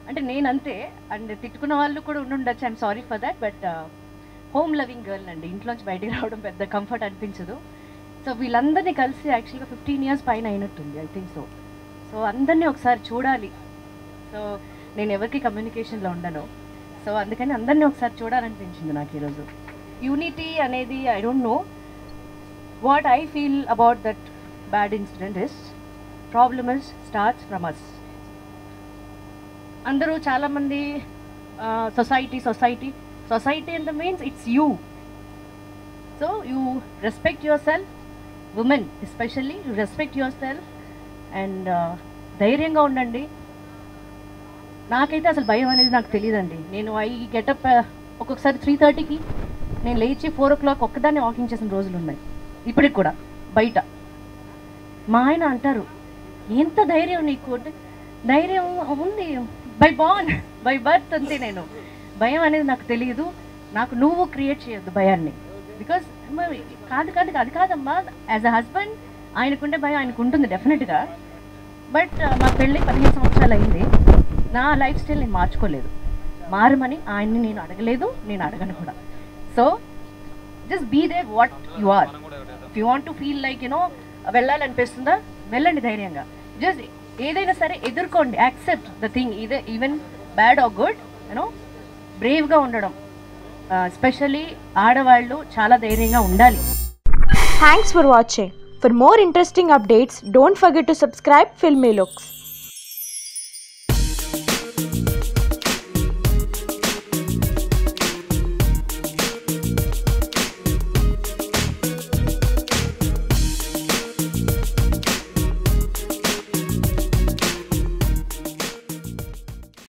అంటే నేను అంతే అండ్ తిట్టుకున్న వాళ్ళు కూడా ఉండుండొచ్చు I'm sorry for that but home loving girl అండి ఇంట్లోంచి బయటికి రావడం పెద్ద కంఫర్ట్ అనిపించదు సో వీళ్ళందరినీ కలిసి యాక్చువల్గా ఫిఫ్టీన్ ఇయర్స్ పైన అయినట్టుంది ఐ థింక్ సో సో అందరినీ ఒకసారి చూడాలి సో నేను ఎవరికి కమ్యూనికేషన్లో ఉండను సో అందుకని అందరినీ ఒకసారి చూడాలనిపించింది నాకు ఈరోజు యూనిటీ అనేది I don't know what I feel about that bad incident is problem is starts from us అందరూ చాలామంది society society society and the means it's you so you respect yourself women especially you respect yourself and ధైర్యంగా ఉండండి నాకైతే అసలు భయం అనేది నాకు తెలియదండి నేను ఐ గెటప్ ఒక్కొక్కసారి త్రీ థర్టీకి నేను లేచి ఫోర్ ఓ క్లాక్ ఒక్కదాన్ని వాకింగ్ చేసిన రోజులు ఉన్నాయి ఇప్పటికి కూడా బయట మా ఆయన అంటారు ఎంత ధైర్యం నీకు అంటే ధైర్యం ఉంది బై బాన్ బై బర్త్ అంతే నేను భయం అనేది నాకు తెలియదు నాకు నువ్వు క్రియేట్ చేయొద్దు భయాన్ని బికాస్ కాదు కాదు అది కాదమ్మా యాజ్ అ హస్బెండ్ ఆయనకుంటే భయం ఆయనకు ఉంటుంది డెఫినెట్గా బట్ మా పెళ్ళి పదిహేను సంవత్సరాలు అయింది నా లైఫ్ స్టైల్ నేను మార్చుకోలేదు మారమని ఆయన్ని నేను అడగలేదు నేను అడగను కూడా so just be the what you are if you want to feel like you know వెళ్ళాలనిపిస్తుందా వెళ్ళండి ధైర్యంగా జస్ట్ ఏదైనా సరే ఎదుర్కోండి యాక్సెప్ట్ ద థింగ్ ఇదే even bad or good you know బ్రేవ్గా ఉండడం ఎస్పెషల్లీ ఆడవాళ్ళు చాలా ధైర్యంగా ఉండాలి Thanks for watching. For more interesting updates, don't forget to subscribe Filmy Looks.